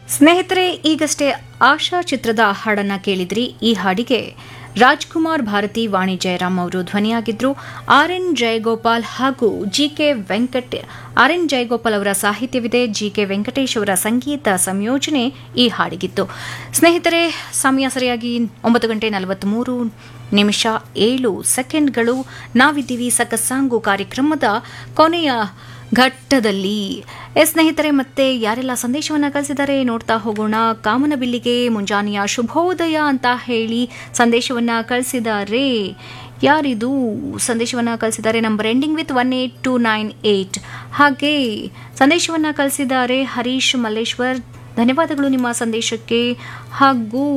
ಸ್ನೇಹಿತರೆ ಈಗಷ್ಟೇ ಆಶಾ ಚಿತ್ರದ ಹಾಡನ್ನ ಕೇಳಿದ್ರಿ ಈ ಹಾಡಿಗೆ ರಾಜ್ಕುಮಾರ್ ಭಾರತಿ ವಾಣಿ ಜಯರಾಮ್ ಅವರು ಧ್ವನಿಯಾಗಿದ್ರು ಆರ್ ಎನ್ ಜಯಗೋಪಾಲ್ ಹಾಗೂ G K Venkat R N Jayagopal ಅವರ ಸಾಹಿತ್ಯವಿದೆ ಜಿ ಕೆ ವೆಂಕಟೇಶ್ ಅವರ ಸಂಗೀತ ಸಂಯೋಜನೆ ಈ ಹಾಡಿಗಿತ್ತು ಸ್ನೇಹಿತರೆ ಸಮಯ ಸರಿಯಾಗಿ ಒಂಬತ್ತು ಗಂಟೆ ನಲವತ್ತ್ಮೂರು ನಿಮಿಷ ಏಳು ಸೆಕೆಂಡ್ಗಳು ನಾವಿದ್ದೀವಿ ಸಕಸಾಂಗು ಕಾರ್ಯಕ್ರಮದ ಕೊನೆಯ ಘಟ್ಟದಲ್ಲಿ ಎಸ್ ಸ್ನೇಹಿತರೆ ಮತ್ತೆ ಯಾರೆಲ್ಲ ಸಂದೇಶವನ್ನ ಕಳಿಸಿದ್ದಾರೆ ನೋಡ್ತಾ ಹೋಗೋಣ ಕಾಮನಬಿಲ್ಲಿಗೆ ಮುಂಜಾನೆಯ ಶುಭೋದಯ ಅಂತ ಹೇಳಿ ಸಂದೇಶವನ್ನ ಕಳಿಸಿದ್ದಾರೆ ಯಾರಿದು ಸಂದೇಶವನ್ನ ಕಳಿಸಿದ್ದಾರೆ number ending with one eight two nine eight ಹಾಗೆ ಸಂದೇಶವನ್ನ ಕಳಿಸಿದ್ದಾರೆ ಹರೀಶ್ ಮಲ್ಲೇಶ್ವರ್ ಧನ್ಯವಾದಗಳು ನಿಮ್ಮ ಸಂದೇಶಕ್ಕೆ ಹಾಗೂ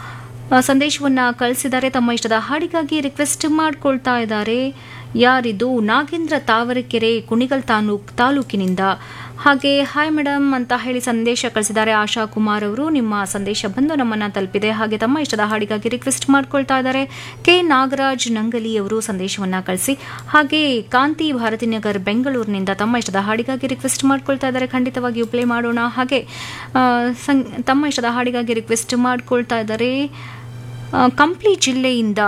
ಆ, ಸಂದೇಶವನ್ನ ಕಳಿಸಿದ್ದಾರೆ ತಮ್ಮ ಇಷ್ಟದ ಹಾಡಿಗಾಗಿ ರಿಕ್ವೆಸ್ಟ್ ಮಾಡ್ಕೊಳ್ತಾ ಇದ್ದಾರೆ ಯಾರಿದು ನಾಗೇಂದ್ರ ತಾವರೆಕೆರೆ ಕುಣಿಗಲ್ ತಾಲೂಕ್ ತಾಲೂಕಿನಿಂದ ಹಾಗೆ ಹಾಯ್ ಮೇಡಮ್ ಅಂತ ಹೇಳಿ ಸಂದೇಶ ಕಳಿಸಿದ್ದಾರೆ ಆಶಾ ಕುಮಾರ್ ಅವರು ನಿಮ್ಮ ಸಂದೇಶ ಬಂದು ನಮ್ಮನ್ನ ತಲುಪಿದೆ ಹಾಗೆ ತಮ್ಮ ಇಷ್ಟದ ಹಾಡಿಗಾಗಿ ರಿಕ್ವೆಸ್ಟ್ ಮಾಡ್ಕೊಳ್ತಾ ಇದ್ದಾರೆ ಕೆ ನಾಗರಾಜ್ ನಂಗಲಿ ಅವರು ಸಂದೇಶವನ್ನ ಕಳಿಸಿ ಹಾಗೆ ಕಾಂತಿ ಭಾರತಿನಗರ್ ಬೆಂಗಳೂರಿನಿಂದ ತಮ್ಮ ಇಷ್ಟದ ಹಾಡಿಗಾಗಿ ರಿಕ್ವೆಸ್ಟ್ ಮಾಡ್ಕೊಳ್ತಾ ಇದ್ದಾರೆ ಖಂಡಿತವಾಗಿಯೂ ಪ್ಲೇ ಮಾಡೋಣ ಹಾಗೆ ಆ, ಸಂ- ತಮ್ಮ ಇಷ್ಟದ ಹಾಡಿಗಾಗಿ ರಿಕ್ವೆಸ್ಟ್ ಮಾಡ್ಕೊಳ್ತಾ ಇದ್ದಾರೆ ಆ, ಕಂಪ್ಲಿ ಜಿಲ್ಲೆಯಿಂದ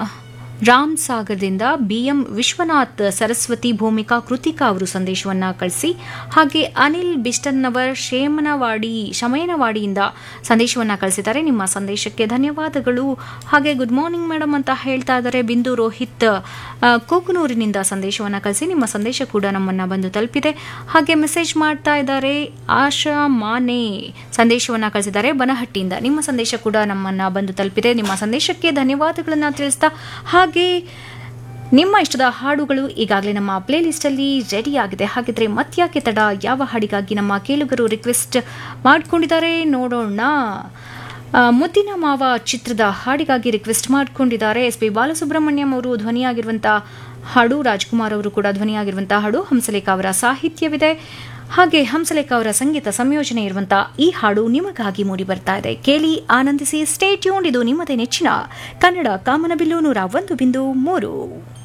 ರಾಮ್ ಸಾಗರದಿಂದ ಬಿಎಂ ವಿಶ್ವನಾಥ್ ಸರಸ್ವತಿ ಭೂಮಿಕಾ ಕೃತಿಕಾ ಅವರು ಸಂದೇಶವನ್ನ ಕಳಿಸಿ ಹಾಗೆ ಅನಿಲ್ ಬಿಸ್ಟನ್ನವರ್ ಶೇಮನವಾಡಿ ಶಮಯನವಾಡಿಯಿಂದ ಸಂದೇಶವನ್ನ ಕಳಿಸಿದ್ದಾರೆ ನಿಮ್ಮ ಸಂದೇಶಕ್ಕೆ ಧನ್ಯವಾದಗಳು ಹಾಗೆ ಗುಡ್ ಮಾರ್ನಿಂಗ್ ಮೇಡಮ್ ಅಂತ ಹೇಳ್ತಾ ಇದ್ದಾರೆ ಬಿಂದು ರೋಹಿತ್ ಆ, ಕೂಕನೂರಿನಿಂದ ಸಂದೇಶವನ್ನ ಕಳಿಸಿ ನಿಮ್ಮ ಸಂದೇಶ ಕೂಡ ನಮ್ಮನ್ನ ಬಂದು ತಲುಪಿದೆ ಹಾಗೆ ಮೆಸೇಜ್ ಮಾಡ್ತಾ ಇದ್ದಾರೆ ಆಶಾ ಮಾನೆ ಸಂದೇಶವನ್ನ ಕಳಿಸಿದ್ದಾರೆ ಬನಹಟ್ಟಿಯಿಂದ ನಿಮ್ಮ ಸಂದೇಶ ಕೂಡ ನಮ್ಮನ್ನ ಬಂದು ತಲುಪಿದೆ ನಿಮ್ಮ ಸಂದೇಶಕ್ಕೆ ಧನ್ಯವಾದಗಳನ್ನ ತಿಳಿಸ್ತಾ ಹಾಗೆ ನಿಮ್ಮ ಇಷ್ಟದ ಹಾಡುಗಳು ಈಗಾಗಲೇ ನಮ್ಮ ಪ್ಲೇ ಲಿಸ್ಟಲ್ಲಿ ರೆಡಿ ಆಗಿದೆ ಹಾಗಿದ್ರೆ ಮತ್ಯಾಕೆ ತಡ ಯಾವ ಹಾಡಿಗಾಗಿ ನಮ್ಮ ಕೇಳುಗರು ರಿಕ್ವೆಸ್ಟ್ ಮಾಡಿಕೊಂಡಿದ್ದಾರೆ ನೋಡೋಣ ಆ, ಮುದ್ದಿನ ಮಾವ ಚಿತ್ರದ ಹಾಡಿಗಾಗಿ ರಿಕ್ವೆಸ್ಟ್ ಮಾಡಿಕೊಂಡಿದ್ದಾರೆ ಎಸ್ ಪಿ ಬಾಲಸುಬ್ರಹ್ಮಣ್ಯಂ ಅವರು ಧ್ವನಿಯಾಗಿರುವಂತಹ ಹಾಡು ರಾಜ್ಕುಮಾರ್ ಅವರು ಕೂಡ ಧ್ವನಿಯಾಗಿರುವಂತಹ ಹಾಡು ಹಂಸಲೇಖ ಅವರ ಸಾಹಿತ್ಯವಿದೆ ಹಾಗೆ ಹಂಸಲೇಖ ಅವರ ಸಂಗೀತ ಸಂಯೋಜನೆ ಇರುವಂತಹ ಈ ಹಾಡು ನಿಮಗಾಗಿ ಮೂಡಿ ಬರ್ತಾ ಇದೆ ಕೇಳಿ ಆನಂದಿಸಿ ಸ್ಟೇ ಟ್ಯೂನ್ ಇದು ನಿಮ್ಮದೇ ನೆಚ್ಚಿನ ಕನ್ನಡ ಕಾಮನಬಿಲ್ಲು ನೂರ ಒಂದು ಬಿಂದು ಮೂರು